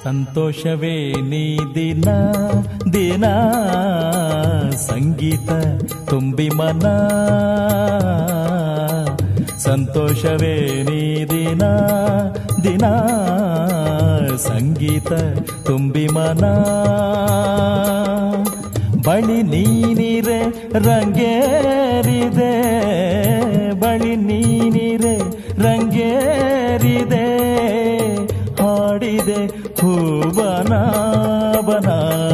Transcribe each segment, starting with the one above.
ಸಂತೋಷವೇ ನೀ ದಿನ ದಿನ ಸಂಗೀತ ತುಂಬಿ ಮನ ಸಂತೋಷವೇ ನೀ ದಿನ ದಿನ ಸಂಗೀತ ತುಂಬಿ ಮನ ಬಳಿ ನೀನಿರೆ ರಂಗೇರಿದೆ ಬಳಿ ನೀನಿರೆ ರಂಗೇರಿದೆ ಹಾಡಿದೆ ಹೂಬನ ಬನ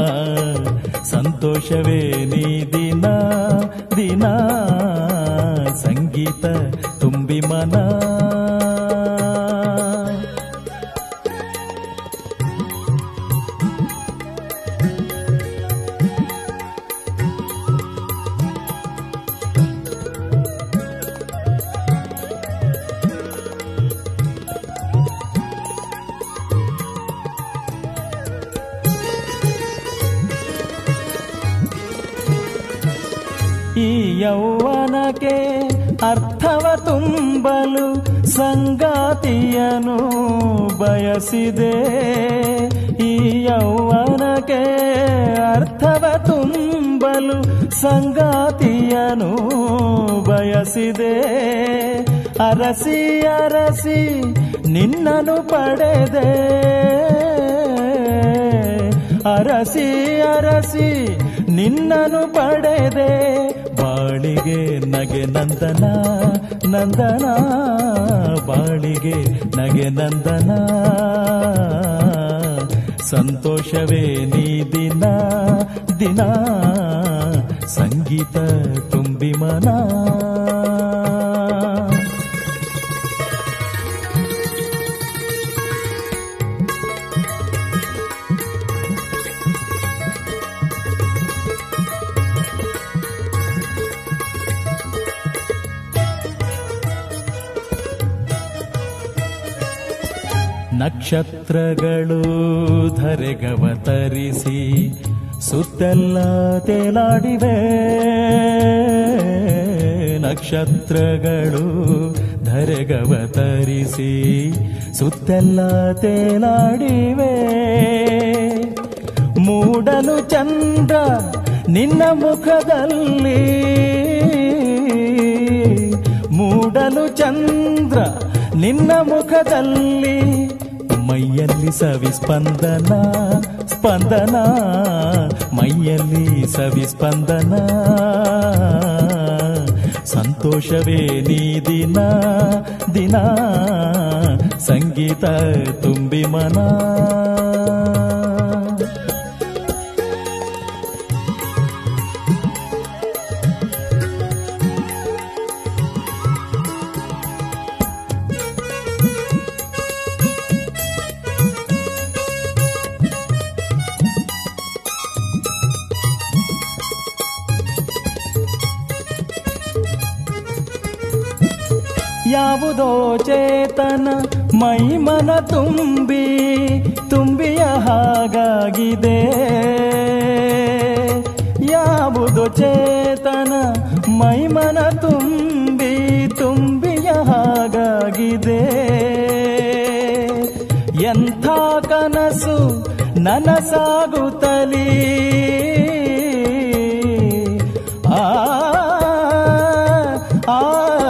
ಸಂತೋಷವೇ ನೀ ದಿನ ದಿನ ಸಂಗೀತ ತುಂಬಿ ಮನ ಈ ಯೌವನಕ್ಕೆ ಅರ್ಥವ ತುಂಬಲು ಸಂಗಾತಿಯನು ಬಯಸಿದೆ ಈ ಯೌವನಕ್ಕೆ ಅರ್ಥವ ತುಂಬಲು ಸಂಗಾತಿಯನು ಬಯಸಿದೆ ಅರಸಿ ಅರಸಿ ನಿನ್ನನು ಪಡೆದೆ ಅರಸಿ ಅರಸಿ ನಿನ್ನನು ಪಡೆದೆ ಬಾಳಿಗೆ ನಗೆ ನಂದನ ನಂದನ ಬಾಳಿಗೆ ನಗೆ ನಂದನ ಸಂತೋಷವೇ ನೀ ದಿನ ದಿನ ಸಂಗೀತ ತುಂಬಿ ಮನ ನಕ್ಷತ್ರಗಳು ಧರೆಗವತರಿಸಿ ಸುತ್ತೆಲ್ಲ ತೇಲಾಡಿವೆ ನಕ್ಷತ್ರಗಳು ಧರೆಗವತರಿಸಿ ಸುತ್ತೆಲ್ಲ ತೇಲಾಡಿವೆ ಮೂಡಲು ಚಂದ್ರ ನಿನ್ನ ಮುಖದಲ್ಲಿ ಮೂಡಲು ಚಂದ್ರ ನಿನ್ನ ಮುಖದಲ್ಲಿ ಮೈಯಲ್ಲಿ ಸವಿ ಸ್ಪಂದನ ಸ್ಪಂದನ ಮೈಯಲ್ಲಿ ಸವಿ ಸ್ಪಂದನ ಸಂತೋಷವೇ ನೀ ದಿನ ದಿನ ಸಂಗೀತ ತುಂಬಿ ಮನ ಯಾವುದೋ ಚೇತನ ಮೈಮನ ತುಂಬಿ ತುಂಬಿಯ ಹಾಗಾಗಿದೆ ಯಾವುದೋ ಚೇತನ ಮೈಮನ ತುಂಬಿ ತುಂಬಿಯ ಹಾಗಾಗಿದೆ ಎಂಥ ಕನಸು ನನಸಾಗುತ್ತಲೀ ಆ ಆ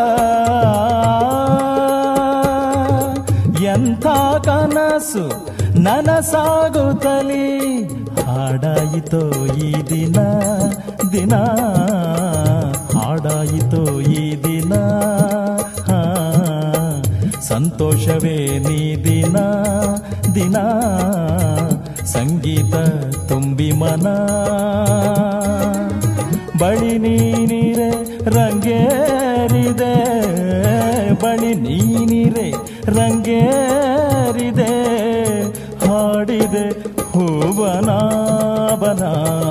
ಎಂಥ ಕನಸು ನನಸಾಗುತ್ತಲೇ ಹಾಡಾಯಿತೋ ಈ ದಿನ ದಿನ ಹಾಡಾಯಿತೋ ಈ ದಿನ ಹಾ ಸಂತೋಷವೇ ನೀ ದಿನ ದಿನ ಸಂಗೀತ ತುಂಬಿ ಮನ ಬಳಿ ನೀನಿರೆ ರಂಗೇರಿದೆ ಬಳಿ ನೀನಿರೆ ರಂಗೇರಿದೆ ಹಾಡಿದೆ ಹೂವನ ಬನ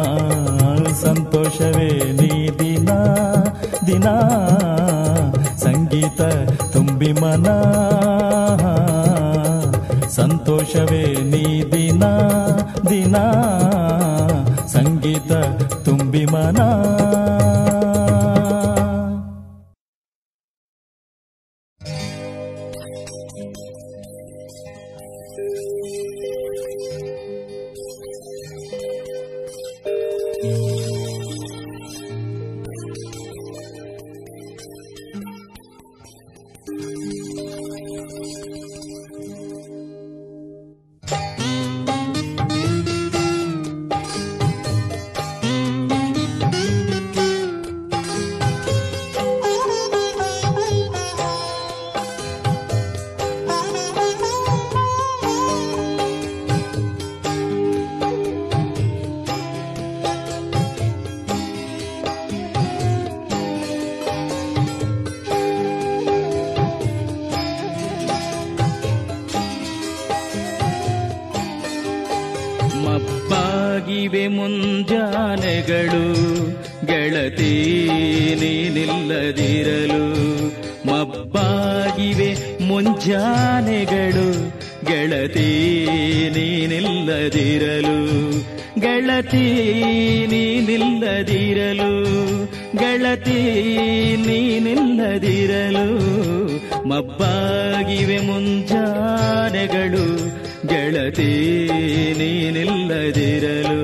ಸಂತೋಷವೇ ನೀ ದಿನ ದಿನ ಸಂಗೀತ ತುಂಬಿ ಮನ ಸಂತೋಷವೇ ನೀ ದಿನ ದಿನ ಸಂಗೀತ ತುಂಬಿ ಮನ ಮಬ್ಬಾಗಿವೆ ಮುಂಜಾನೆಗಳು ಗೆಳತಿ ನೀನಿಲ್ಲದಿರಲು ಮಬ್ಬಾಗಿವೆ ಮುಂಜಾನೆಗಳು ಗೆಳತಿ ನೀನಿಲ್ಲದಿರಲು ಗೆಳತಿ ನೀನಿಲ್ಲದಿರಲು ಗೆಳತಿ ನೀನಿಲ್ಲದಿರಲು ಮಬ್ಬಾಗಿವೆ ಮುಂಜಾನೆಗಳು ಗೆಳತಿ ನೀನಿಲ್ಲದಿರಲು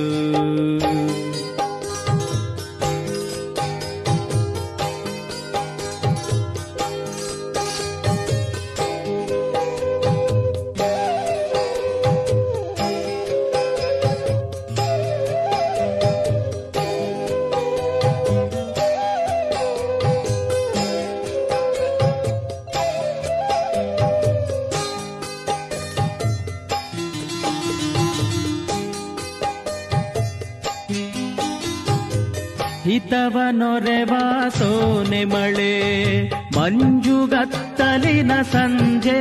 ಹಿತವ ನೊರೆವ ಸೋನೆ ಮಳೆ ಮಂಜುಗತ್ತಲಿನ ಸಂಜೆ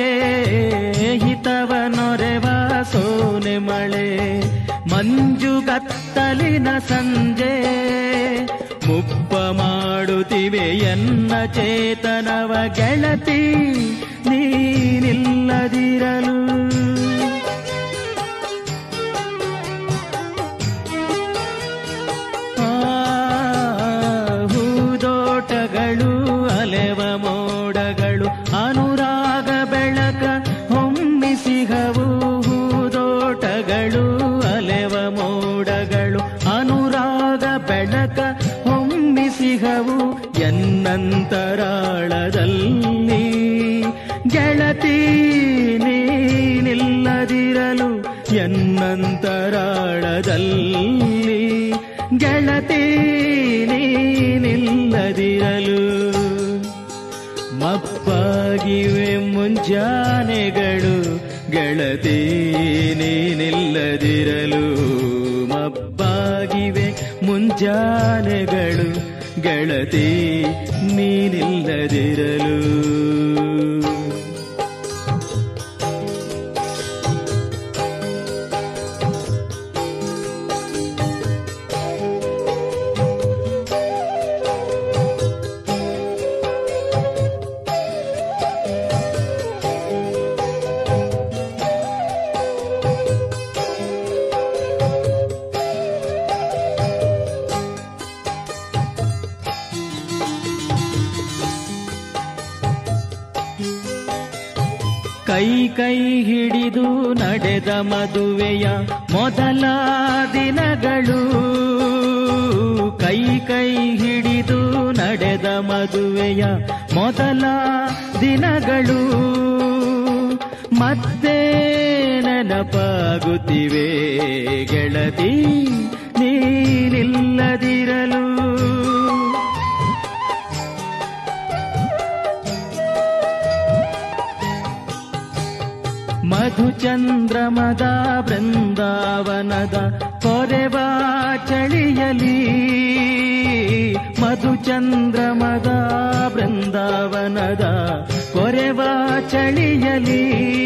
ಹಿತವ ನೊರೆವ ಸೋನೆ ಮಳೆ ಮಂಜುಗತ್ತಲಿನ ಸಂಜೆ ಮುಪ್ಪ ಮಾಡುತ್ತಿವೆ ಎನ್ನ ಚೇತನವ ಗೆಳತಿ ನೀನಿಲ್ಲದಿರಲು ಆ, ಹೂದೋಟಗಳು ಅಲೆವ ಮೋಡಗಳು ಅನುರಾಗ ಬೆಳಕ ಹೊಮ್ಮಿಸಿಹವು ಹೂದೋಟಗಳು ಅಲೆವ ಮೋಡಗಳು ಅನುರಾಗ ಬೆಳಕ ಹೊಮ್ಮಿಸಿಹವು ಎನ್ನಂತರಾಳದಲ್ಲಿ ಗೆಳತಿ ನೀನಿಲ್ಲದಿರಲು ಎನ್ನಂತರಾಳದಲ್ಲಿ ಗೆಳತಿ ನೀನಿಲ್ಲದಿರಲು ಮಪ್ಪಾಗಿವೆ ಮುಂಜಾನೆಗಳು ಗೆಳತಿ ನೀನಿಲ್ಲದಿರಲು ಮಬ್ಬಾಗಿವೆ ಮುಂಜಾನೆಗಳು ಗೆಳತಿ ನೀನಿಲ್ಲದಿರಲು ಕೈ ಕೈ ಹಿಡಿದು ನಡೆದ ಮದುವೆಯ ಮೊದಲ ದಿನಗಳು ಕೈ ಕೈ ಹಿಡಿದು ನಡೆದ ಮದುವೆಯ ಮೊದಲ ದಿನಗಳು ಮತ್ತೆ ನೆನಪಾಗುತ್ತಿವೆ ಗೆಳತಿ ನೀನಿಲ್ಲದಿರಲು ಮಧುಚಂದ್ರಮದ ಬೃಂದಾವನದ ಕೊರೆವ ಚಳಿಯಲಿ ಮಧುಚಂದ್ರಮದ ಬೃಂದಾವನದ ಕೊರೆವ ಚಳಿಯಲಿ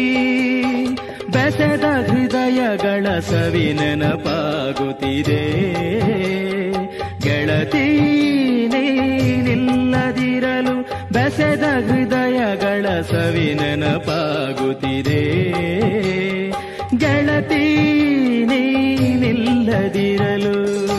ಬೆಸೆದ ಹೃದಯಗಳ ಸವಿ ನೆನಪಾಗುತ್ತಿದೆ ಗೆಳತಿ ನೀನಿಲ್ಲದಿರಲು ಬೆಸೆದ ಹೃದಯಗಳ ಸವಿ ನೆನಪಾಗುತ್ತಿದೆ ಗೆಳತಿ ನೀನಿಲ್ಲದಿರಲು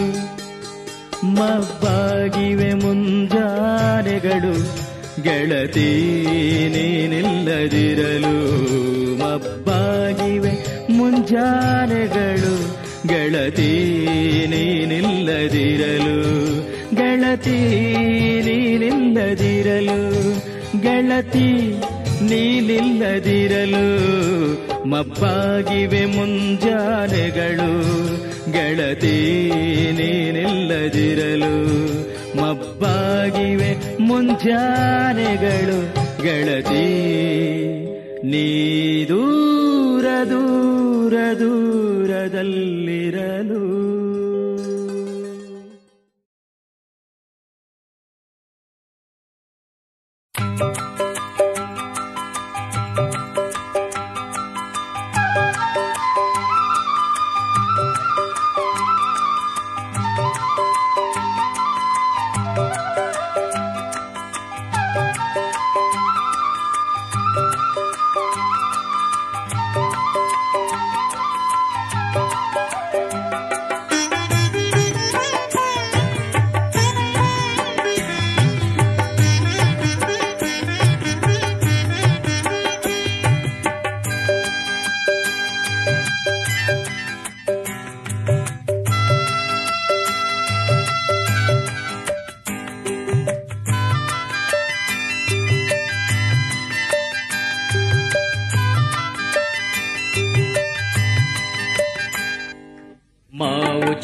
ಮಬ್ಬಾಗಿವೆ ಮುಂಜಾನೆಗಳು ಗೆಳತಿ ನೀನಿಲ್ಲದಿರಲು ಮಬ್ಬಾಗಿವೆ ಮುಂಜಾನೆಗಳು ಗೆಳತಿ ನೀನಿಲ್ಲದಿರಲು ಗೆಳತಿ ನೀನಿಲ್ಲದಿರಲು ಗೆಳತಿ ನೀನಿಲ್ಲದಿರಲು ಮಬ್ಬಾಗಿವೆ ಮುಂಜಾನೆಗಳು ಗೆಳತಿ ನೀನಿಲ್ಲದಿರಲು ಮಬ್ಬಾಗಿವೆ ಮುಂಜಾನೆಗಳು ಗೆಳತಿ ನೀ ದೂರ ದೂರ ದೂರದಲ್ಲಿರಲು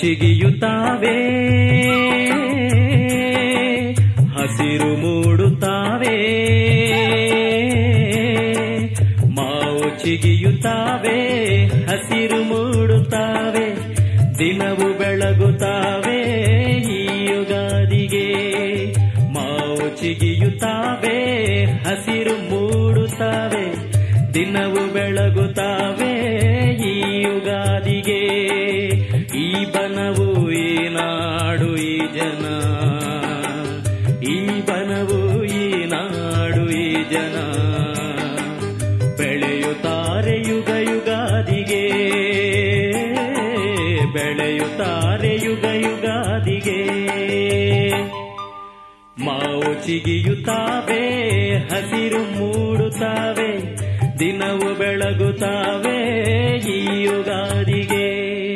ಚಿಗಿಯುತ್ತಾವೆ ಹಸಿರು ಮೂಡುತ್ತಾವೆ ಮಾವು ಚಿಗಿಯುತ್ತಾವೆ ಹಸಿರು ಮೂಡುತ್ತಾವೆ ದಿನವು ಬೆಳಗುತ್ತಾವೆ ಈ ಯುಗಾದಿಗೆ ಮಾವು ಚಿಗಿಯುತ್ತಾವೆ ಹಸಿರು ಮೂಡುತ್ತಾವೆ ದಿನವು ಬೆಳಗುತ್ತಾವೆ ಈ ಯುಗಾದಿಗೆ ಈ ಬನವು ಈ ನಾಡು ಈ ಜನ ಈ ಬನವು ಈ ನಾಡು ಈ ಜನ ಬೆಳೆಯುತ್ತಾರೆ ಯುಗ ಯುಗಾದಿಗೆ ಬೆಳೆಯುತ್ತಾರೆ ಯುಗ ಯುಗಾದಿಗೆ ಮಾವು ಚಿಗಿಯುತ್ತಾವೆ ಹಸಿರು ಮೂಡುತ್ತಾವೆ ದಿನವು ಬೆಳಗುತ್ತಾವೆ ಈ ಯುಗಾದಿಗೆ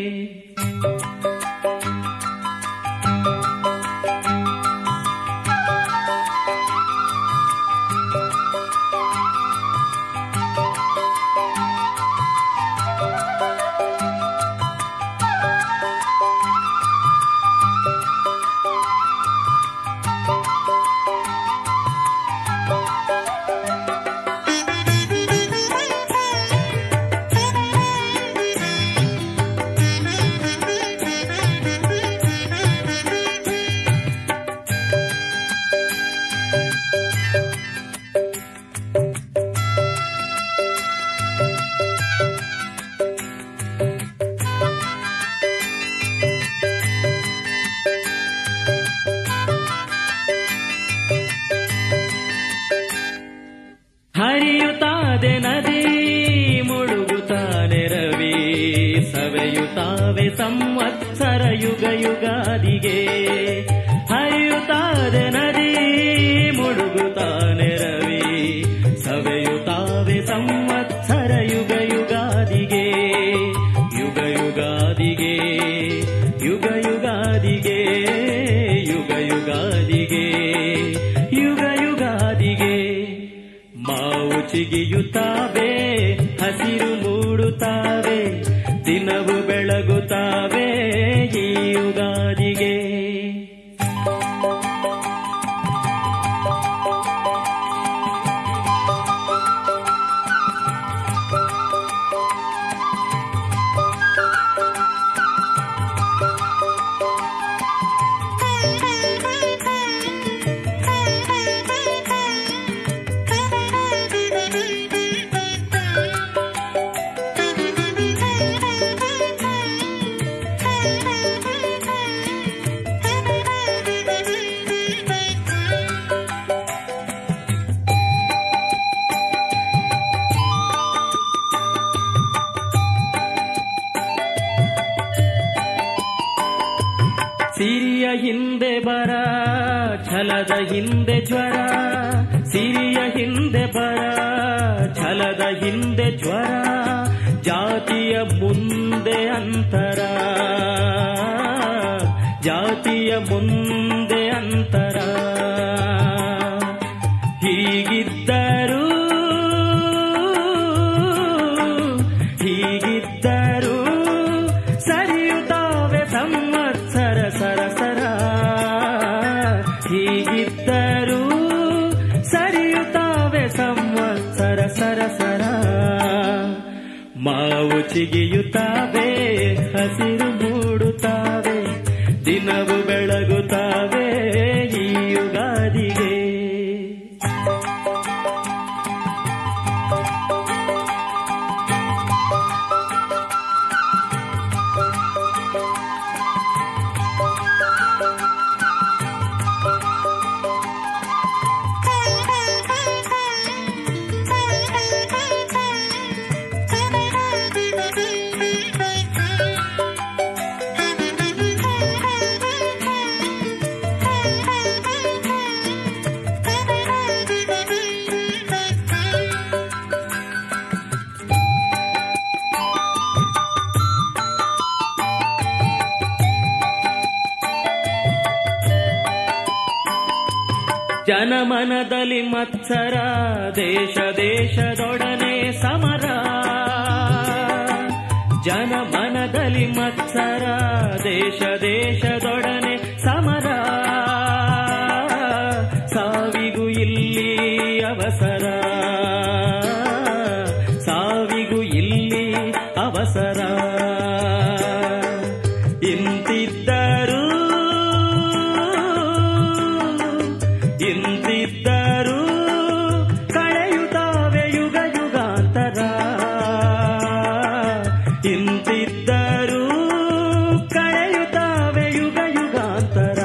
ಹರಿಯುತ್ತಾದೆ ನದಿ ಮುಳುಗುತ್ತಾನೆ ರವಿ ಸವೆಯುತ್ತಾವೆ ಸಂವತ್ಸರ ಯುಗ ಯುಗಾದಿಗೆ ಹರಿಯುತ್ತಾದೆ ನದಿ ಮುಳುಗುತ್ತಾನೆ ರವಿ ಸವೆಯುತ್ತಾವೆ ಸಂವತ್ಸರ ಯುಗ ಯುಗಾದಿಗೆ ಯುಗ ಯುಗಾದಿಗೆ ಯುಗ ಯುಗಾದಿಗೆ ಯುಗ ಯುಗಾದಿಗೆ ಯುಗ ಯುಗಾದಿಗೆ ಮಾವು ಚಿಗಿಯುತ್ತಾವೆ ಹಸಿರು ಮೂಡುತ್ತಾವೆ ದಿನವು ಬೆಳಗುತ್ತಾವೆ ಈ ಯುಗಾದಿಗೆ ಸಿರಿಯ ಹಿಂದೆ ಬರ ಛಲದ ಹಿಂದೆ ಜ್ವರ ಸಿರಿಯ ಹಿಂದೆ ಬರ ಛಲದ ಹಿಂದೆ ಜ್ವರ ಜಾತಿಯ ಮುಂದೆ ಅಂತರ ಜಾತಿಯ ಮುಂದೆ ಅಂತರ ಹೀಗಿದ್ದರೂ ಹೀಗಿದ್ದರೂ ಸರಿಯುತ್ತಾವೆ ಸಂವತ್ಸರ ಸರ ಸರ ಹೀಗಿದ್ದರೂ ಸರಿಯುತ್ತಾವೆ ಸಂವತ್ಸರ ಸರ ಸರ ಮಾವು ಚಿಗಿಯುತ್ತಾವೆ ಹಸಿರು ಮೂಡುತ್ತಾವೆ ದಿನವು ಬೆಳಗುತ್ತಾವೆ ಈ ಯುಗಾದಿಗೆ ಜನಮನದಲ್ಲಿ ಮತ್ಸರ ದೇಶ ದೇಶದೊಡನೆ ಸಮರ ಜನಮನದಲ್ಲಿ ಮತ್ಸರ ದೇಶ ದೇಶದೊಡನೆ ಸಮರ ಸಾವಿಗೂ ಇಲ್ಲಿ ಅವಸರ ಸಾವಿಗೂ ಇಲ್ಲಿ ಅವಸರ ಇಂತಿದ್ದರೂ ಇಂತಿದ್ದರೂ ಕಳೆಯುತ್ತಾವೆ ಯುಗ ಯುಗಾಂತರ ಇಂತಿದ್ದರೂ ಕಳೆಯುತ್ತಾವೆ ಯುಗ ಯುಗಾಂತರ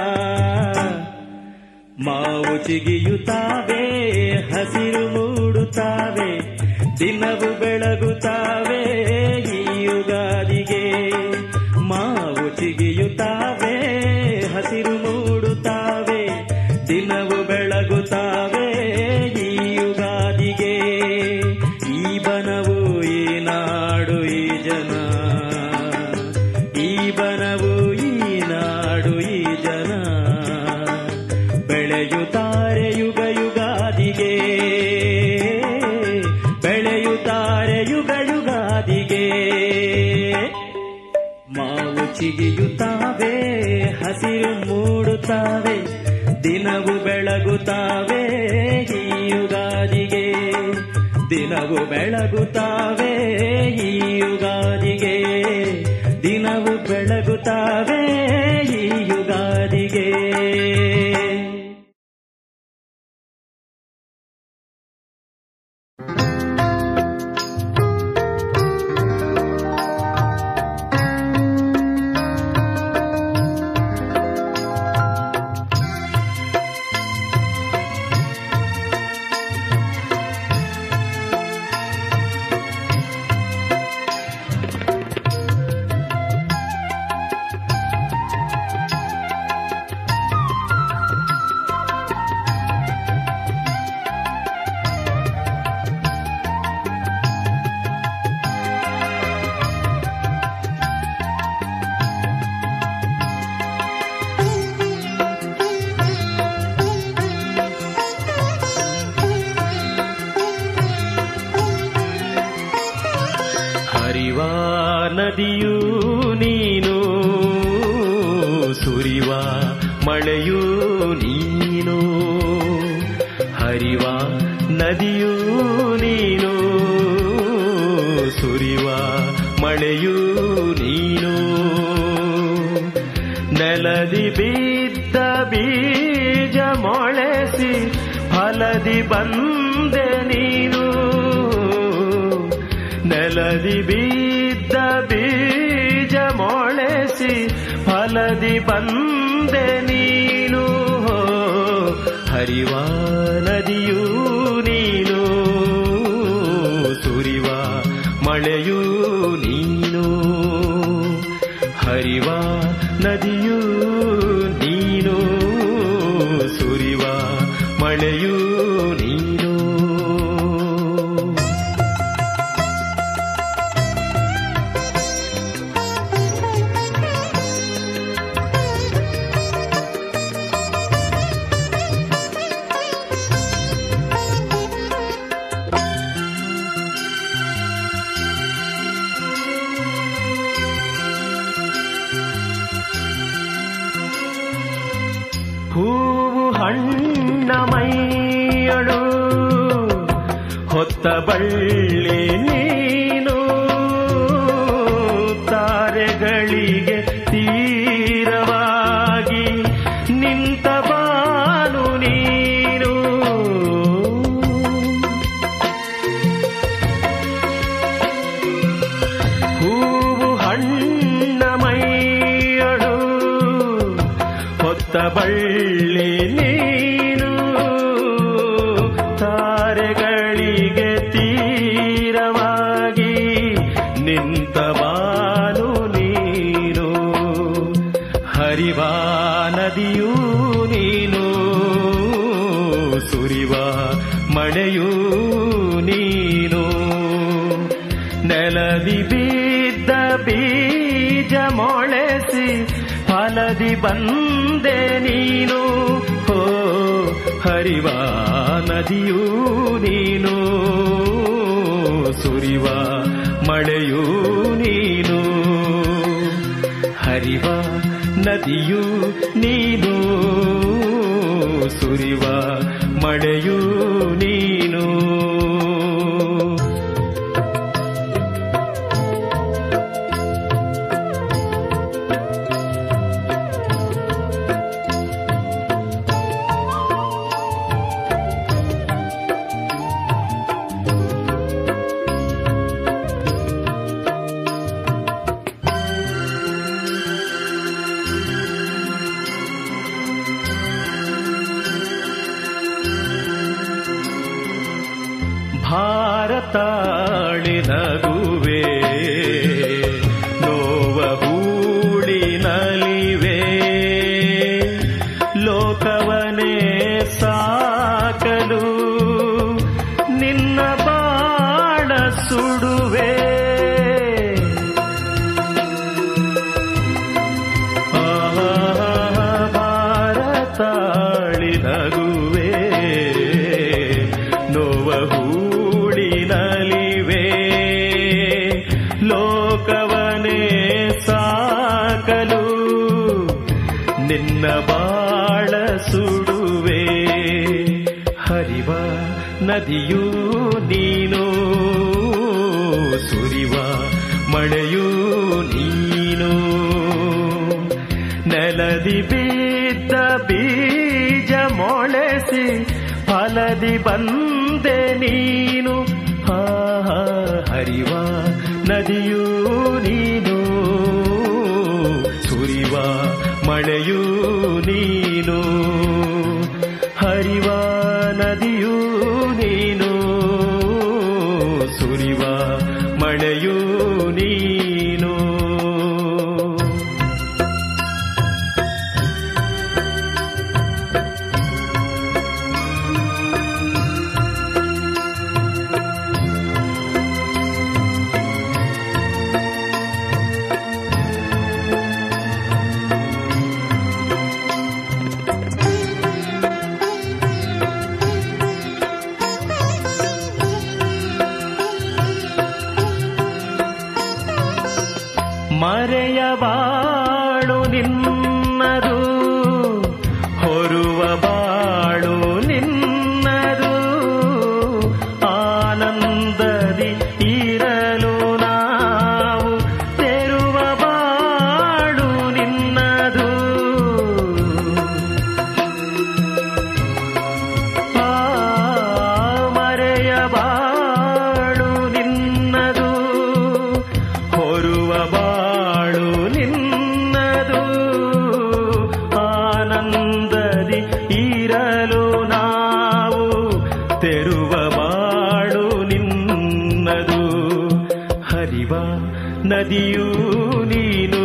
ಮಾವು ಚಿಗಿಯುತ್ತಾವೆ ಹಸಿರು ಮೂಡುತ್ತಾವೆ ದಿನವು ಬೆಳಗುತ್ತಾವೆ ಈ ಯುಗಾದಿಗೆ ಮಾವು ಚಿಗಿಯುತ್ತಾವೆ ಹಸಿರು ಮೂಡುತ್ತಾವೆ ದಿನವು ಬೆಳಗುತ್ತಾವೆ ಈ ಯುಗಾದಿಗೆ ಈ ಬನವು ಈ ನಾಡು ಈ ಜನ ಈ ಬನವು ಈ ನಾಡು ಈ ಜನ ಬೆಳೆಯುತ್ತಾರೆ ಯುಗ ಯುಗಾದಿಗೆ ಬೆಳೆಯುತ್ತಾರೆ ಯುಗ ಯುಗಾದಿಗೆ ಮಾವು ಚಿಗಿಯುತ್ತಾವೆ ಹಸಿರು ಮೂಡುತ್ತಾವೆ ದಿನವು ಬೆಳಗುತ್ತಾವೆ ಈ ಯುಗಾದಿಗೆ ದಿನವು ಬೆಳಗುತ್ತಾವೆ ಈ ಯುಗಾದಿಗೆ ದಿನವು ಬೆಳಗುತ್ತಾವೆ ಈ ಯುಗಾದಿಗೆ ಹರಿವ ನದಿಯೂ ನೀನು ಸುರಿವ ಮಳೆಯೂ ನೀನು ಹರಿವ ನದಿಯೂ ನೀನು ಸುರಿವ ಮಳೆಯೂ ನೀನು ನೆಲದಿ ಬಿದ್ದ ಬೀಜ ಮೊಳೆಸಿ ಫಲದಿ ಬಂದೆ ನೀನು ನೆಲದಿ ಬಿದ್ದ ಬೀಜ ಮೊಳೆಸಿ ಫಲದಿ ಬಂದೆ ನೀನು ಹರಿವ ನದಿಯೂ ನೀನು ಸುರಿವ ಮಳೆಯೂ ನೀನು ಹರಿವ ನದಿಯೂ ನೀನು ಸುರಿವ ಮಳೆಯೂ ನೀನು ಹೂವು ಹಣ್ಣ ಮೈಯಳು ಹೊತ್ತ ಬಳ್ಳಿ ನೀನು ತಾರೆಗಳಿಗೆ ತೀರವಾಗಿ ನಿಂತ ಬಾನು ನೀನು ಹೂವು ಹಣ್ಣ ಮೈಯಳು ಹೊತ್ತ ಬಳ್ಳಿ ನೀನು ತಾರೆಗಳಿಗೆ ತೀರವಾಗಿ ನಿಂತ ಬಾನು ನೀನು ಹರಿವ ನದಿಯೂ ನೀನು ಸುರಿವ ಮಳೆಯೂ ನೀನು ನೆಲದಿ ಬಿದ್ದ ಬೀಜ ಮೊಳೆಸಿ ಫಲದಿ ಬಂದೆ ನೀನು ಹೋ ಹರಿವ ನದಿಯೂ ನೀನು ಸುರಿವ ಮಳೆಯೂ ನೀನು ಹರಿವ ನದಿಯು ನೀನು ಸುರಿವ ಮಳೆಯು ನೀನು ಭಾರತಾಳಿ ನಗುವೆ ನೋವ ಹೂಳಿನಲಿವೆ ಲೋಕವನೇ ಸಾಕಲು ನಿನ್ನ ಬಾಳ ಸುಡುವೆ ಭಾರತಾಳಿ ನಗುವೆ ನೋವ ಹೂಳಿನಲಿವೆ ಲೋಕವನೇ ಸಾಕಲು ನಿನ್ನ ಬಾಳ ಸುಡುವೆ ಹರಿವ ನದಿಯೂ ನೀನು ಸುರಿವ ಮಳೆಯೂ ನೀನು ನೆಲದಿ ಬಿದ್ದ ಬೀಜ ಮೊಳೆಸಿ ಫಲದಿ ಬಂದೆ ನೀನು ಹಾ ಹಾ, ಹರಿವ ನದಿಯೂ ನೀನು ಸುರಿವ ಮಳೆಯೂ ನೀನು ಹರಿವ ನದಿಯೂ ನೀನು ಸುರಿವ ಮಳೆಯೂ ನೀನು ಮರೆಯಬಾಳು ನಿನ್ನದು ಹೊರುವ ಬಾಳು ನಿನ್ನದು ಆನಂದದಿ ಇರಲು ನಾವು ತೆರುವ ಬಾಳು ನಿನ್ನದು ಆ ಮರೆಯಬಾಳು ನಿನ್ನದು ಹೊರುವ ಬಾಳು ನಿನ್ನದು ಆನಂದದಿ ಇರಲು ನಾವು ತೆರುವ ಬಾಳು ನಿನ್ನದು ಹರಿವ ನದಿಯೂ ನೀನು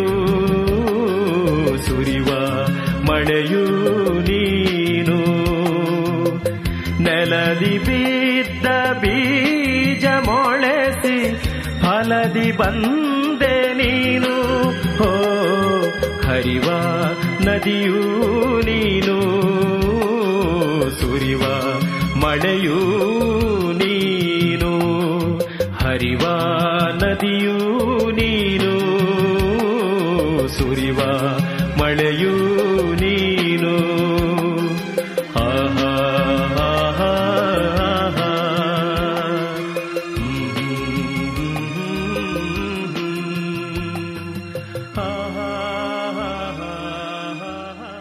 ಸುರಿವ ಮಳೆಯೂ ನೀನು ನೆಲದಿ ಬಿದ್ದ ಬೀಜ ಮೊಳೆಸಿ ಫಲದಿ ಬಂದೆ ನೀನು ಹೋ ಹರಿವ ನದಿಯೂ ನೀನು ಸುರಿವ ಮಳೆಯೂ ನೀನು ಹರಿವ ನದಿಯೂ ನೀನು ಸುರಿವ ಮಳೆಯೂ ನೀನು ಆಹಾ ಆಹಾ ಆಹಾ. ಆಹಾ ಆಹಾ.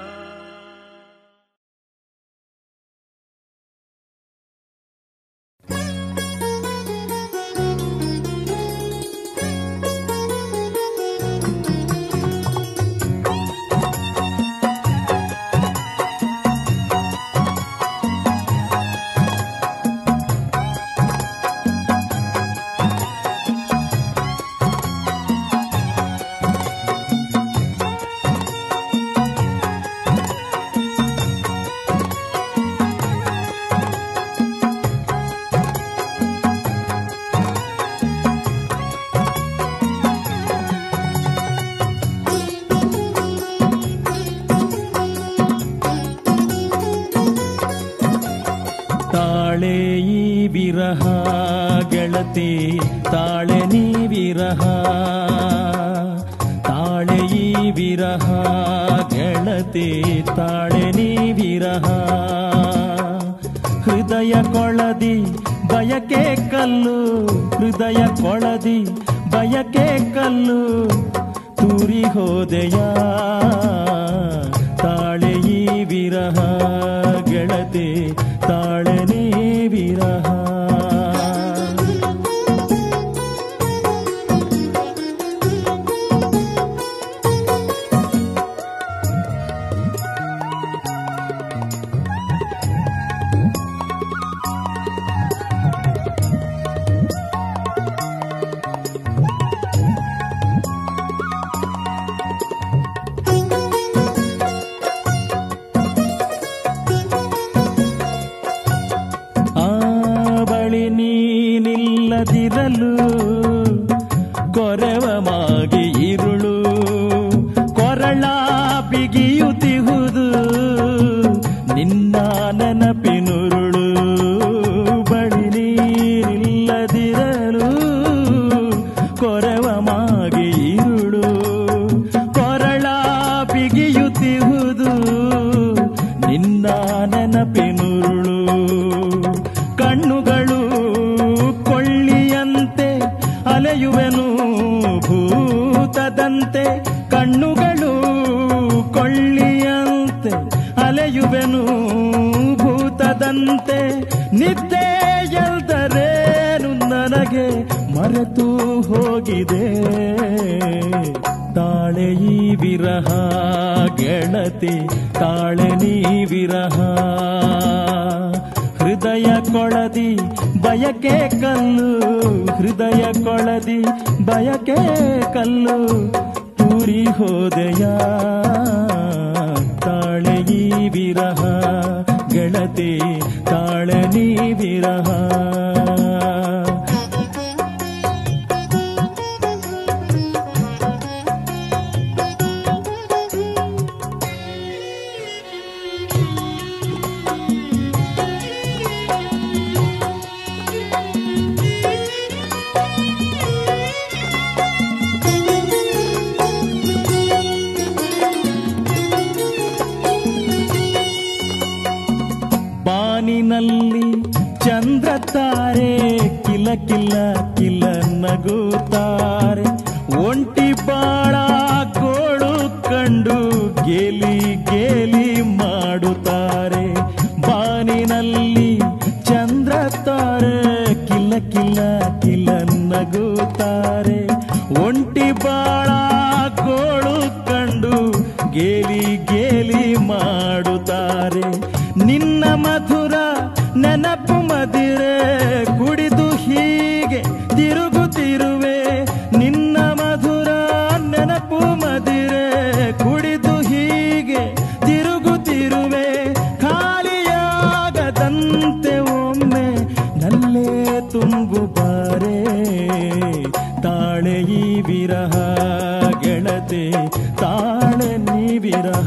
ತಾಳೆ ಈ ವಿರಹ ಗೆಳತಿ ತಾಳೆ ನೀ ವಿರಹ ತಾಳೆ ತಾಳೆ ಈ ವಿರಹ ಗೆಳತಿ ತಾಳೆ ನೀ ವಿರಹ ಹೃದಯ ಕೊಳದಿ ಬಯಕೆ ಕಲ್ಲು ಹೃದಯ ಕೊಳದಿ ಬಯಕೆ ಕಲ್ಲು ತೂರಿ ಹೋದೆಯ ತಾಳೆ ಈ ವಿರಹ ಗೆಳತಿ ತಾಳೆ ನೀ ವಿರಹ ಆ ಬಳಿ ನೀನಿಲ್ಲದಿರಲು ಕೊರವ ಮಾಗಿ ಇರುಳು ಕೊರಳ ಬಿಗಿಯುತ್ತಿಹುದು ನಿನ್ನ ನೆನಪಿನುರುಳು ಬಳಿ ನೀನಿಲ್ಲದಿರಲು ಕೊರವ ಮಾಗಿ ಇರುಳು ಕೊರಳ ಬಿಗಿಯುತ್ತಿಹುದು ನಿನ್ನ ನೆನಪಿನುರುಳು ಕಣ್ಣುಗಳು ಕೊಳ್ಳಿಯಂತೆ ಅಲೆಯುವೆನು ಭೂತದಂತೆ ಕಣ್ಣುಗಳು ಕೊಳ್ಳಿಯಂತೆ ಅಲೆಯುವೆನು ಭೂತದಂತೆ ನಿದ್ದೆ ಎಲ್ದರೇನು ನನಗೆ ಮರೆತು ಹೋಗಿದೆ ತಾಳೆ ಈ ವಿರಹ ಗೆಳತಿ ತಾಳೆ ನೀ ವಿರಹ ಹೃದಯ ಕೊಳದಿ ಬಯಕೆ ಕಲ್ಲು ಹೃದಯ ಕೊಳದಿ ಬಯಕೆ ಕಲ್ಲು ತೂರಿ ಹೋದೆಯ ತಾಳೆ ಈ ವಿರಹ ಗೆಳತಿ ತಾಳೆ ನೀ ವಿರಹ ಬಾನಿನಲ್ಲಿ ಚಂದ್ರ ತಾರೆ ಕಿಲ ಕಿಲ ಕಿಲ ನಗುತ್ತಾರೆ ಒಂಟಿ ಬಾಳ ಗೋಳು ಕಂಡು ಗೇಲಿ ಗೇಲಿ ಮಾಡುತ್ತಾರೆ ಬಾನಿನಲ್ಲಿ ಚಂದ್ರ ತಾರೆ ಕಿಲ ಕಿಲ ಕಿಲ ನಗುತ್ತಾರೆ ಒಂಟಿ ಬಾಳ ಗೋಳು ಕಂಡು ಗೇಲಿ ಗೇಲಿ ಮಾಡುತ್ತಾರೆ ನಿನ್ನ ಮಧುರ ನೆನಪು ಮದಿರೆ ಕುಡಿದು ಹೀಗೆ ತಿರುಗುತ್ತಿರುವೆ ನಿನ್ನ ಮಧುರ ನೆನಪು ಮದಿರೆ ಕುಡಿದು ಹೀಗೆ ತಿರುಗುತ್ತಿರುವೆ ಖಾಲಿಯಾಗದಂತೆ ಒಮ್ಮೆ ನಲ್ಲೇ ತುಂಬು ಬಾರೆ ತಾಳೆ ಈ ವಿರಹ ಗೆಳತೆ ತಾಳೆ ನೀ ವಿರಹ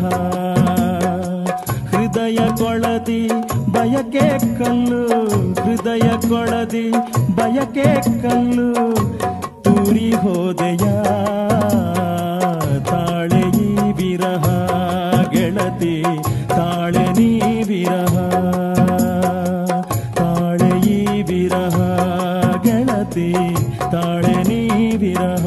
ಹೃದಯ ಕೊಳದಿ ಬಯಕೆ ಕಲ್ಲು ಹೃದಯ ಕೊಳದಿ ಬಯಕೆ ಕಲ್ಲು ತೂರಿ ಹೋದೆಯ ತಾಳೆ ಈ ವಿರಹ ಗೆಳತಿ ತಾಳೆ ನೀ ವಿರಹ ತಾಳೆ ಈ ವಿರಹ ಗೆಳತಿ ತಾಳೆ ನೀ ವಿರಹ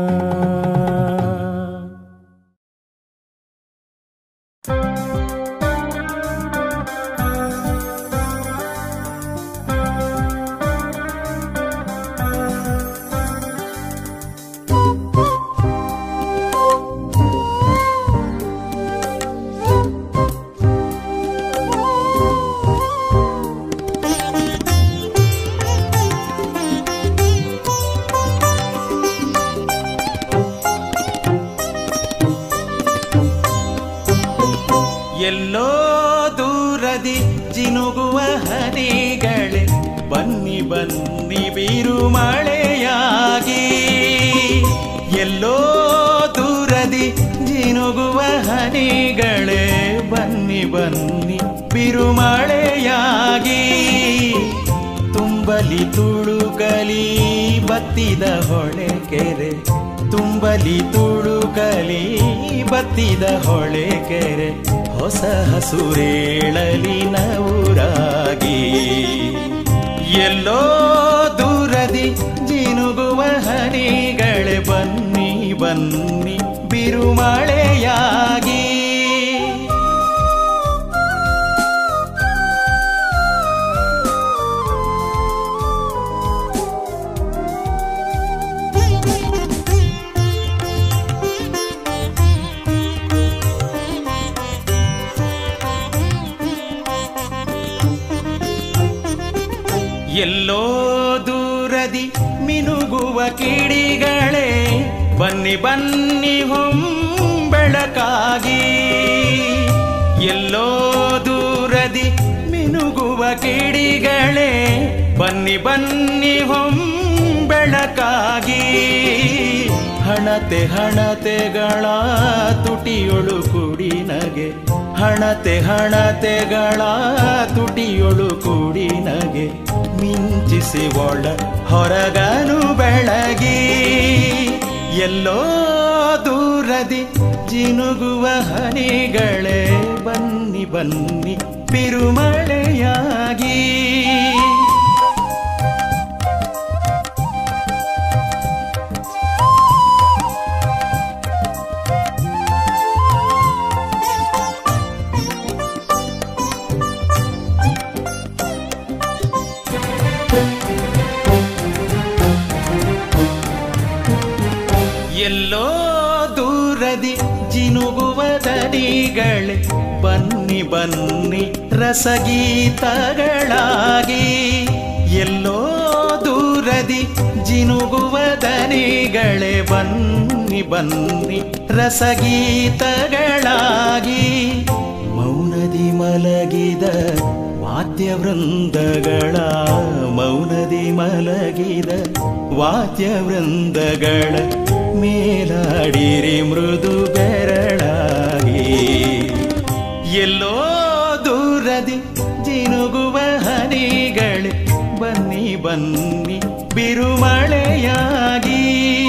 ಎಲ್ಲೋ ದೂರದಿ ಜಿನುಗುವ ಹನಿಗಳೇ ಬನ್ನಿ ಬನ್ನಿ ಬೀರು ಮಳೆಯಾಗಿ ಎಲ್ಲೋ ದೂರದಿ ಜಿನುಗುವ ಹನಿಗಳೇ ಬನ್ನಿ ಬನ್ನಿ ಬಿರುಮಳೆಯಾಗಿ ತುಂಬಲಿ ತುಳುಕಲಿ ಬತ್ತಿದ ಹೊಳೆ ಕೆರೆ ತುಂಬಲಿ ತುಳುಕಲಿ ಬತ್ತಿದ ಹೊಳೆ ಕೆರೆ ಹೊಸ ಹಸುರೇಳಲಿ ನವುರಾಗಿ ಎಲ್ಲೋ ದೂರದಿ ಜಿನುಗುವ ಹನಿಗಳೇ ಬನ್ನಿ ಬನ್ನಿ ಬಿರುಮಳೆಯಾಗಿ ಎಲ್ಲೋ ದೂರದಿ ಮಿನುಗುವ ಕಿಡಿಗಳೇ ಬನ್ನಿ ಬನ್ನಿ ಹೊಂಬೆಳಕಾಗಿ ಎಲ್ಲೋ ದೂರದಿ ಮಿನುಗುವ ಕಿಡಿಗಳೇ ಬನ್ನಿ ಬನ್ನಿ ಹೊಂಬೆಳಕಾಗಿ ಹಣತೆ ಹಣತೆಗಳ ತುಟಿಯೊಳು ಕುಡಿ ನಗೆ ಹಣತೆ ಹಣತೆಗಳ ತುಟಿಯೊಳು ಕುಡಿ ನಗೆ ಮಿಂಚಿಸಿ ಒಳ ಹೊರಗನು ಬೆಳಗಿ ಎಲ್ಲೋ ದೂರದಿ ಜಿನುಗುವ ಹನಿಗಳೇ ಬನ್ನಿ ಬನ್ನಿ ಬಿರುಮಳೆಯಾಗಿ ಎಲ್ಲೋ ದೂರದಿ ಜಿನುಗುವ ದನಿಗಳೇ ಬನ್ನಿ ಬನ್ನಿ ರಸಗೀತಗಳಾಗಿ ಎಲ್ಲೋ ದೂರದಿ ಜಿನುಗುವ ದನಿಗಳೇ ಬನ್ನಿ ಬನ್ನಿ ರಸಗೀತಗಳಾಗಿ ಮೌನದಿ ಮಲಗಿದ ವಾದ್ಯ ವೃಂದಗಳ ಮೌನದಿ ಮಲಗಿದ ವಾದ್ಯ ವೃಂದಗಳ ಮೇಲಾಡಿರಿ ಮೃದು ಬೆರಳಾಗಿ ಎಲ್ಲೋ ದೂರದಿ ಜಿನುಗುವ ಹನಿಗಳೇ ಬನ್ನಿ ಬನ್ನಿ ಬಿರುಮಳೆಯಾಗಿ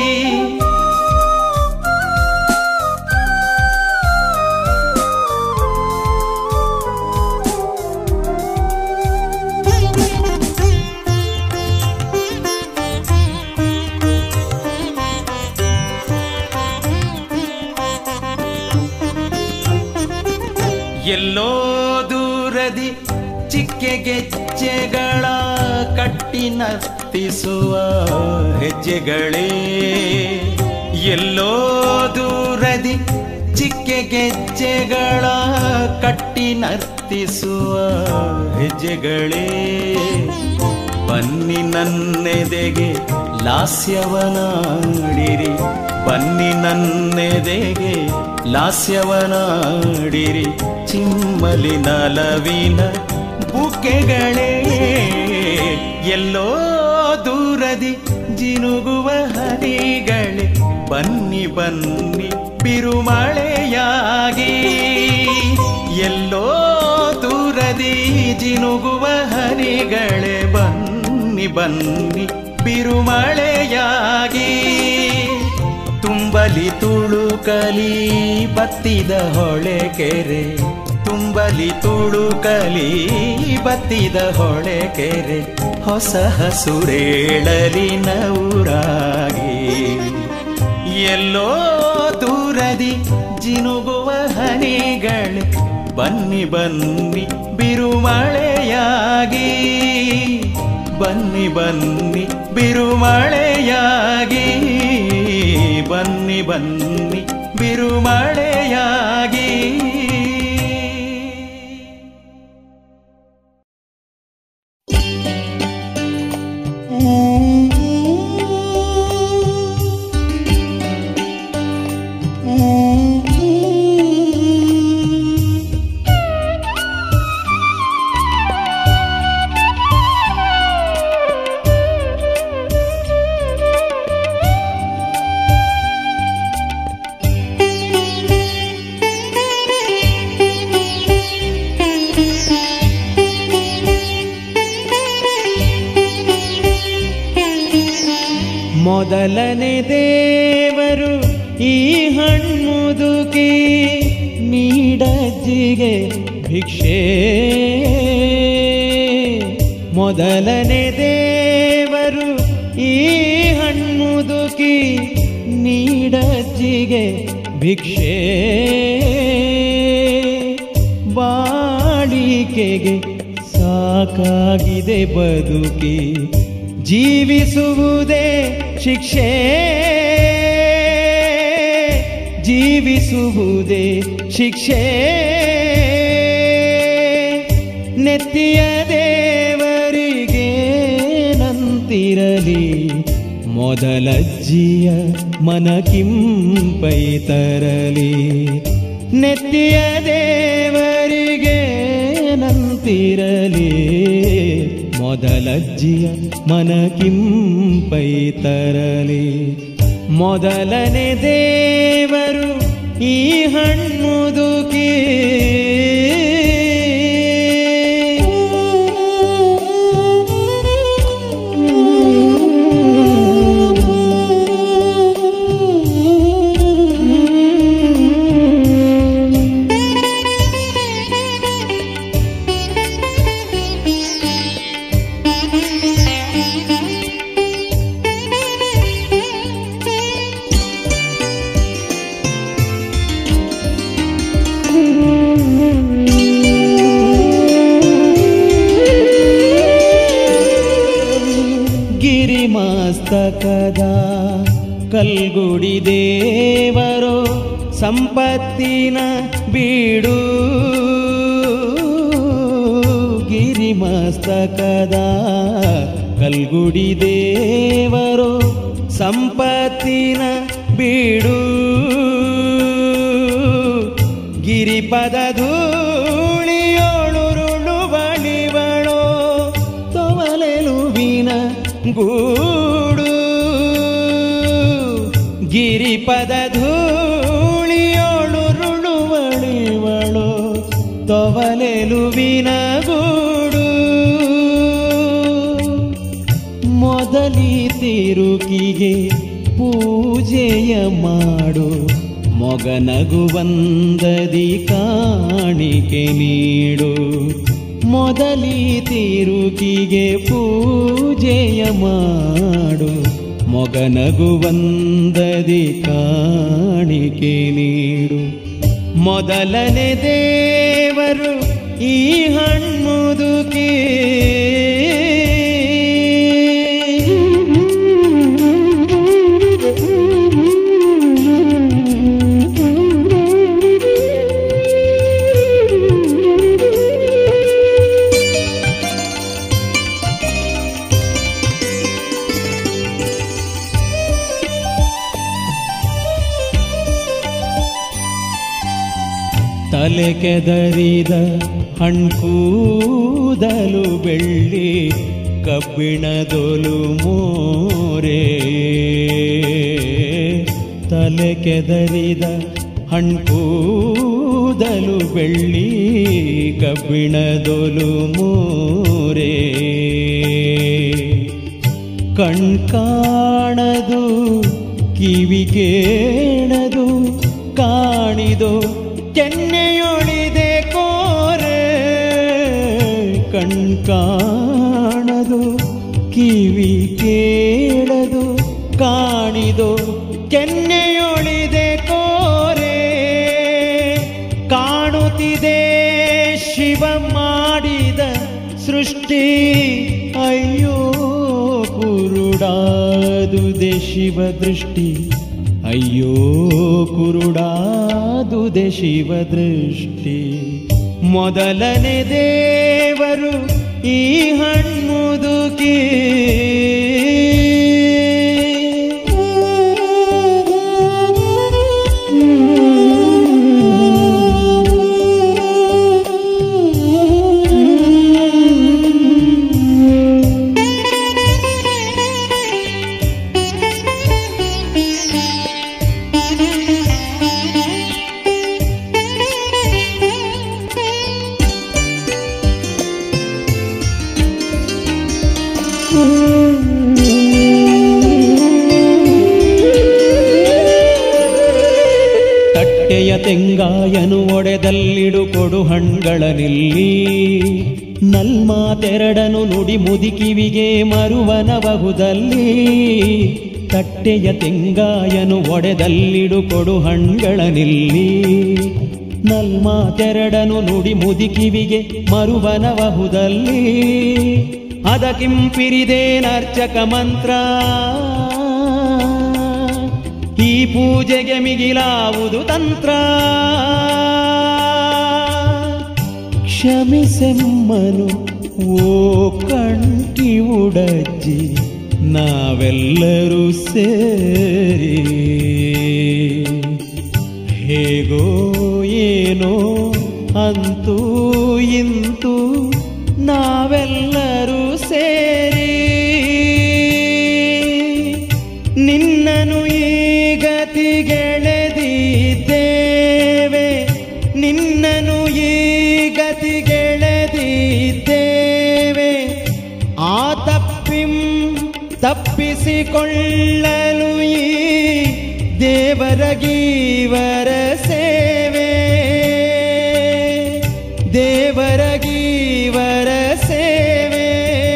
ಎಲ್ಲೋ ದೂರದಿ ಚಿಕ್ಕೆ ಗೆಜ್ಜೆಗಳ ಕಟ್ಟಿ ನರ್ತಿಸುವ ಹೆಜ್ಜೆಗಳೇ ಎಲ್ಲೋ ದೂರದಿ ಚಿಕ್ಕೆ ಗೆಜ್ಜೆಗಳ ಕಟ್ಟಿ ನರ್ತಿಸುವ ಹೆಜ್ಜೆಗಳೇ ಬನ್ನಿ ನನ್ನೆದೆಗೆ ಲಾಸ್ಯವನಾಡಿರಿ ಬನ್ನಿ ನನ್ನೆದೆಗೆ ಲಾಸ್ಯವನಾಡಿರಿ ಚಿಮ್ಮಲಿ ನಲವಿನ ಬುಕ್ಕೆಗಳೇ ಎಲ್ಲೋ ದೂರದಿ ಜಿನುಗುವ ಹನಿಗಳೇ ಬನ್ನಿ ಬನ್ನಿ ಬಿರುಮಳೆಯಾಗಿ ಎಲ್ಲೋ ದೂರದಿ ಜಿನುಗುವ ಹನಿಗಳೇ ಬನ್ನಿ ಬನ್ನಿ ಬಿರುಮಳೆಯಾಗಿ ತುಂಬಲಿ ತುಳುಕಲಿ ಬತ್ತಿದ ಹೊಳೆ ಕೆರೆ ತುಂಬಲಿ ತುಳುಕಲಿ ಬತ್ತಿದ ಹೊಳೆ ಕೆರೆ ಹೊಸ ಹಸುರೇಳಲಿ ನೌರಾಗಿ ಎಲ್ಲೋ ದೂರದಿ ಜಿನುಗುವ ಹನಿಗಳೇ ಬನ್ನಿ ಬನ್ನಿ ಬಿರುಮಳೆಯಾಗಿ ಬನ್ನಿ ಬನ್ನಿ ಬಿರುಮಳೆಯಾಗಿ ಬನ್ನಿ ಬನ್ನಿ ಬಿರುಮಳೆಯಾಗಿ ಮೊದಲನೇ ದೇವರು ಈ ಹಣ್ಮುದುಕಿ ನೀಡಜ್ಜಿಗೆ ಭಿಕ್ಷೆ ಮೊದಲನೇ ದೇವರು ಈ ಹಣ್ಮುದುಕಿ ನೀಡಜ್ಜಿಗೆ ಭಿಕ್ಷೆ ಬಾಳಿಕೆಗೆ ಸಾಕಾಗಿದೆ ಬದುಕಿ ಜೀವಿಸುವುದೇ ಶಿಕ್ಷೆ ಜೀವಿಸುವುದೇ ಶಿಕ್ಷೆ ನೆತ್ತಿಯ ದೇವರಿಗೆ ನಂತಿರಲಿ ಮೊದಲಜ್ಜಿಯ ಮನಕಿಂಪೈ ತರಲಿ ನೆತ್ತಿಯ ದೇವರಿಗೆ ನಂತಿರಲಿ ಮೊದಲಜ್ಜಿಯ ಮನಕಿಂಪೈ ತರಲಿ ಮೊದಲನೇ ದೇವರು ಈ ಹಣ್ಣುದುಕಿ ಗಿರಿಮಸ್ತಕದ ಕಲ್ಗುಡಿ ದೇವರು ಸಂಪತ್ತಿನ ಬೀಡು ಗಿರಿಮಸ್ತಕದ ಕಲ್ಗುಡಿ ದೇವರು ಸಂಪತ್ತಿನ ಬೀಡು ಗಿರಿಪದ ಧೂಳಿಯೋಳುರುಳು ಬಳಿವಳೋ ತೊವಲೆಲುವಿನ ಗೂಡು ಗಿರಿಪದ ಧೂಳಿಯೋಳುರುಳು ಬಳಿವಳೋ ತೊವಲೆಲುವಿನ ಗೂಡು ಮೊದಲಿ ತಿರುಕಿಗೆ ಪೂಜೆಯ ಮಾಡು ಮೊಗನಗುವಂದದಿ ಕಾಣಿಕೆ ನೀಡು ಮೊದಲಿ ತಿರುಕಿಗೆ ಪೂಜೆಯ ಮಾಡು ಮೊಗನಗುವಂದದಿ ಕಾಣಿಕೆ ನೀಡು ಮೊದಲನೇ ದೇವರು ಈ ಹಣ್ಮುದುಕಿ ತಲೆ ಕೆದರಿದ ಹಣ್ಕೂದಲು ಬೆಳ್ಳಿ ಕಬ್ಬಿಣದೊಲು ಮೋರೆ ತಲೆ ಕೆದರಿದ ಹಣ್ಕೂದಲು ಬೆಳ್ಳಿ ಕಬ್ಬಿಣದೊಲು ಮೋರೆ ಕಣ್ಕಾಣದು ಕಿವಿ ಕೇಳದು ಕಾಣಿದು ಕೆನ್ನೆಯೊಳಿದೆ ಕೋರೆ ಕಣ್ಕಾಣದು ಕಿವಿ ಕೇಳದು ಕಾಣಿದು ಕೆನ್ನೆಯೊಳಿದೆ ಕೋರೆ ಕಾಣುತ್ತಿದೆ ಶಿವ ಮಾಡಿದ ಸೃಷ್ಟಿ ಅಯ್ಯೋ ಕುರುಡಾದುದೆ ಶಿವ ದೃಷ್ಟಿ ಅಯ್ಯೋ ಕುರುಡಾದುದೆ ಶಿವ ದೃಷ್ಟಿ ಮೊದಲನೇ ದೇವರು ಈ ಹಣ್ಮುದುಕಿ ತೆಂಗಾಯನು ಒಡೆದಲ್ಲಿಡು ಕೊಡು ಹಣ್ಗಳ ನಿಲ್ಲಿ ನಲ್ಮಾತೆರಡನು ನುಡಿ ಮುದಿಕಿವಿಗೆ ಮರುವನಬಹುದಲ್ಲಿ ತಟ್ಟೆಯ ತೆಂಗಾಯನು ಒಡೆದಲ್ಲಿಡು ಕೊಡು ಹಣ್ಗಳ ನಿಲ್ಲಿ ನಲ್ಮಾತೆರಡನು ನುಡಿ ಮುದಿಕಿವಿಗೆ ಮರುವನಬಹುದಲ್ಲಿ ಅದಕ್ಕಿಂಪಿರಿದೇನರ್ಚಕ ಮಂತ್ರ ಈ ಪೂಜೆಗೆ ಮಿಗಿಲಾವುದು ತಂತ್ರ ಕ್ಷಮಿಸೆಮ್ಮನು ಓ ಕಂಟಿ ಉಡಜ್ಜಿ ನಾವೆಲ್ಲರೂ ಸೇರಿ ಹೇಗೋ ಏನೋ ಅಂತೂ ಇಂತೂ ನಾವೆಲ್ಲರೂ ಸೇರಿ ನಿನ್ನನು ಈ ಗತಿಗೆಳೆದಿದ್ದೇವೆ ನಿನ್ನನು ಈ ಗತಿಗೆಳೆದಿದ್ದೇವೆ ಆ ತಪ್ಪಿಂ ತಪ್ಪಿಸಿಕೊಳ್ಳಲು ಈ ದೇವರ ಗೀವರ ಸೇವೆ ದೇವರ ಗೀವರ ಸೇವೆ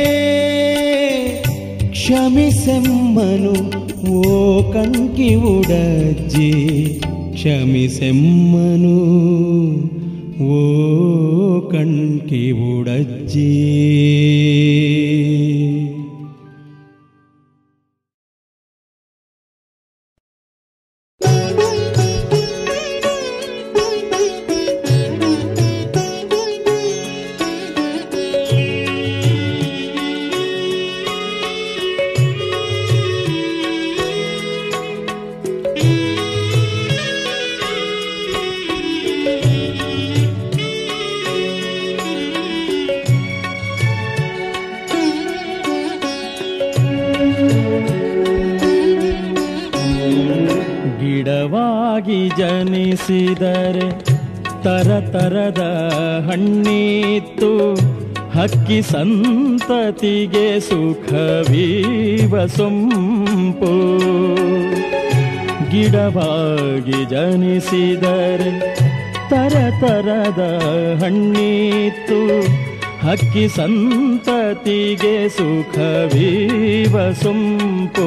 ಕ್ಷಮಿಸೆಮ್ಮನು ಓ ಕಂಕಿ ಉಡಜ್ಜಿ ಕ್ಷಮಿಸೆಮ್ಮನು ಓ ಕಣ್ಕಿ ಉಡಜ್ಜಿ ಗಿಡವಾಗಿ ಜನಿಸಿದರೆ ತರತರದ ಹಣ್ಣಿತ್ತು ಹಕ್ಕಿ ಸಂತತಿಗೆ ಸುಖವೀವ ಸೊಂಪು ಗಿಡವಾಗಿ ಜನಿಸಿದರೆ ತರತರದ ಹಣ್ಣಿತ್ತು ಹಕ್ಕಿ ಸಂತತಿಗೆ ಸುಖವೀವ ಸೊಂಪು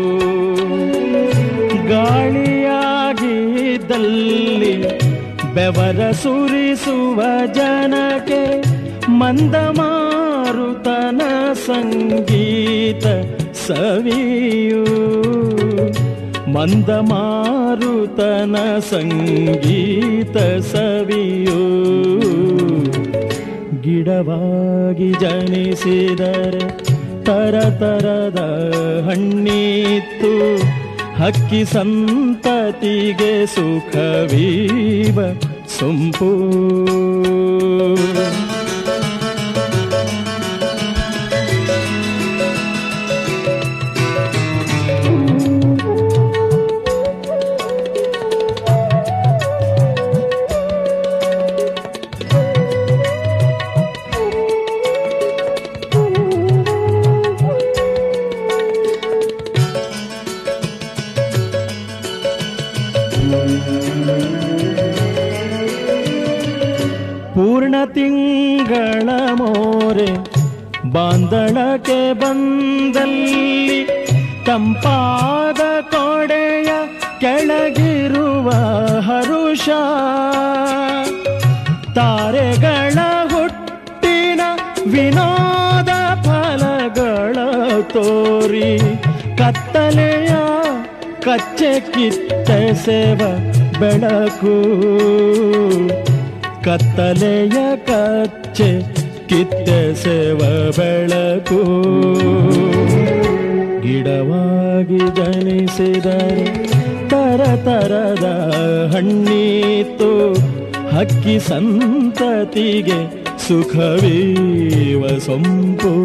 ಗಾಳಿಯಾಗಿದ್ದಲ್ಲಿ ಬೆವರ ಸುರಿಸುವ ಜನಕ್ಕೆ ಮಂದಮಾರುತನ ಸಂಗೀತ ಸವಿಯು ಮಂದಮಾರುತನ ಸಂಗೀತ ಸವಿಯು ಗಿಡವಾಗಿ ಜನಿಸಿದರೆ ತರತರದ ಹಣ್ಣಿತ್ತು ಹಕ್ಕಿ ಸಂತತಿಗೆ ಸುಖವೀವ ಸೊಂಪು ಪೂರ್ಣ ತಿಂಗಳ ಮೋರೆ ಬಾಂದಳಕ್ಕೆ ಬಂದಲ್ಲಿ ತಂಪಾದ ಕೊಡೆಯ ಕೆಳಗಿರುವ ಹರುಷ ತಾರೆಗಳ ಹುಟ್ಟಿನ ವಿನೋದ ಫಲಗಳ ತೋರಿ ಕತ್ತಲೆಯ ಕಚ್ಚೆ ಕಿತ್ತೆ ಸೇವ ಬೆಳಕು ಕತ್ತಲೆಯ ಕಚ್ಚೆ ಕಿತ್ತೆ ಸೇವ ಬೆಳಕು ಗಿಡವಾಗಿ ಜನಿಸಿದರೆ ತರತರದ ಹಣ್ಣಿತ್ತು ಹಕ್ಕಿ ಸಂತತಿಗೆ ಸುಖವೀವ ಸೊಂಪು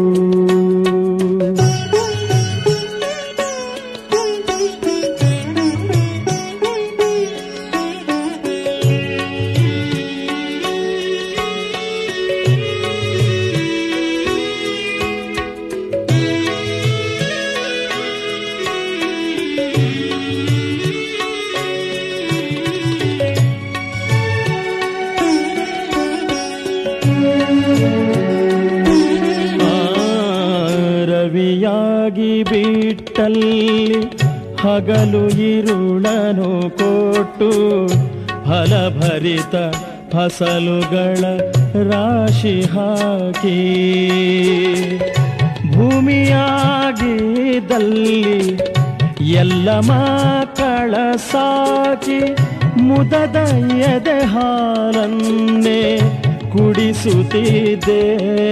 ಗಿಡವಾಗಿ ಬಿಟ್ಟಲ್ಲಿ ಹಗಲು ಇರುಳನು ಕೊಟ್ಟು ಫಲಭರಿತ ಫಸಲುಗಳ ರಾಶಿ ಹಾಕಿ ಭೂಮಿಯಾಗಿದ್ದಲ್ಲಿ ಎಲ್ಲ ಮಕ್ಕಳ ಸಾಕಿ ಮುದದ ಎದೆ ಹಾಲನ್ನೇ ಕುಡಿಸುತ್ತಿದ್ದೆ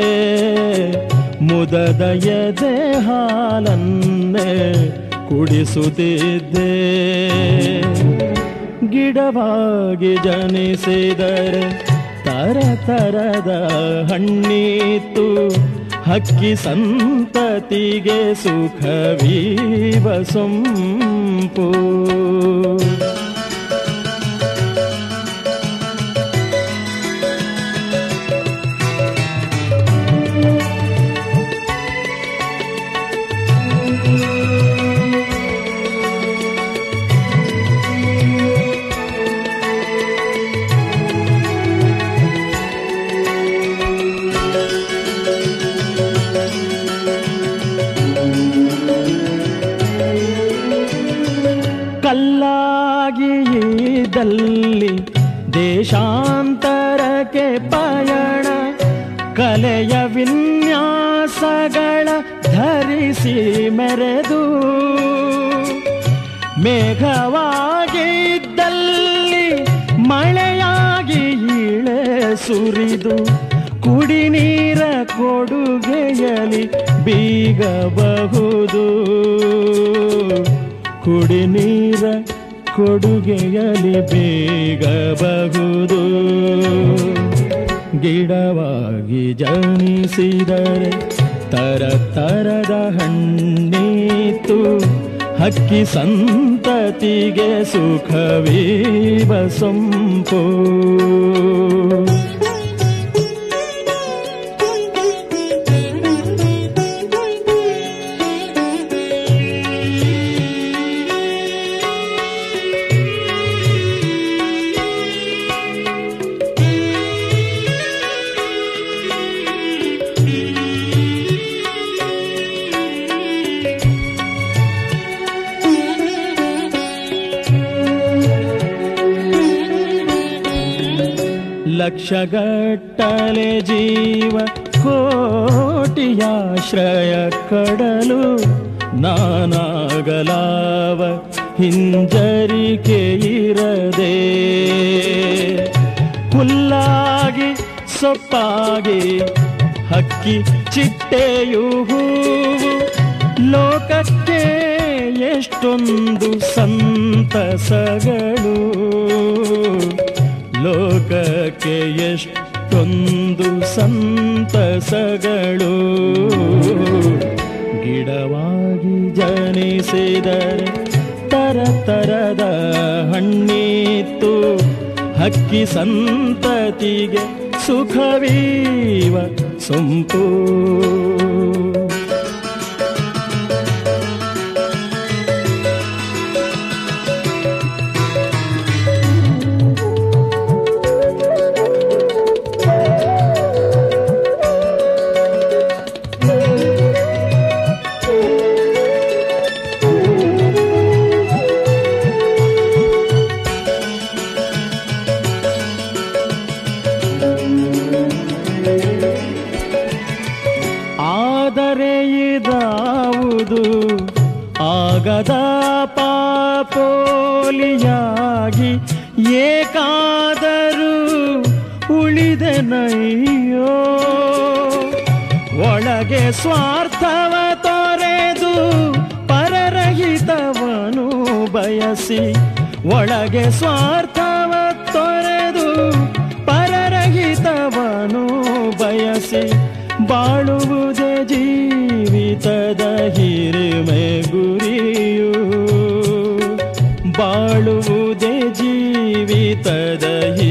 ಮುದದ ಎದೆ ಹಾಲನ್ನೇ ಕುಡಿಸುತ್ತಿದ್ದೆ ಗಿಡವಾಗಿ ಜನಿಸಿದರೆ ತರ ತರದ ಹಣ್ಣಿತ್ತು ಹಕ್ಕಿ ಸಂತತಿಗೆ ಸುಖವೀವ ಸೊಂಪು ಕಲ್ಲಾಗಿ ಇದ್ದಲ್ಲಿ ದೇಶಾಂತರಕ್ಕೆ ಪಯಣ ಕಲೆಯ ವಿನ್ಯಾಸಗಳ ಧರಿಸಿ ಮೆರೆದು ಮೇಘವಾಗಿದ್ದಲ್ಲಿ ಮಳೆಯಾಗಿ ಇಳೆ ಸುರಿದು ಕುಡಿ ನೀರ ಕೊಡುಗೆಯಲಿ ಬೀಗಬಹುದು ಕುಡಿ ನೀರ ಕೊಡುಗೆಯಲಿ ಬೇಗಬಹುದು ಗಿಡವಾಗಿ ಜನಿಸಿದರೆ ತರ ತರದ ಹಣ್ಣಿತ್ತು ಹಕ್ಕಿ ಸಂತತಿಗೆ ಸುಖವೀವ ಸೊಂಪು ಲಕ್ಷಗಟ್ಟಲೆ ಜೀವ ಕೋಟಿಯಾಶ್ರಯ ಕಡಲು ನಾನಾಗಲಾವ ಹಿಂಜರಿಕೆ ಇರದೆ ಹುಲ್ಲಾಗಿ ಸೊಪ್ಪಾಗಿ ಹಕ್ಕಿ ಚಿಟ್ಟೆಯು ಹೂವು ಲೋಕಕ್ಕೆ ಎಷ್ಟೊಂದು ಸಂತಸಗಳು ಲೋಕಕ್ಕೆ ಎಷ್ಟೊಂದು ಸಂತಸಗಳು ಗಿಡವಾಗಿ ಜನಿಸಿದರೆ ತರ ತರದ ಹಣ್ಣಿತ್ತು ಹಕ್ಕಿ ಸಂತತಿಗೆ ಸುಖವೀವ ಸೊಂಪು ಆದರೆ ಇದಾವುದು ಆಗದ ಪಾಪೋಲಿಯಾಗಿ ಏಕಾದರೂ ಉಳಿದೆನಯ್ಯೋ ಒಳಗೆ ಸ್ವಾರ್ಥವ ತೊರೆದು ಪರರಹಿತವನು ಬಯಸಿ ಒಳಗೆ ಸ್ವಾರ್ಥವ ತೊರೆದು ಪರರಹಿತವನು ಬಯಸಿ ಬಾಳುವುದೇ ಜೀವಿತದ ಹಿರಿಮೆ ಗುರಿಯು ಬಾಳುವುದೇ ಜೀವಿತದ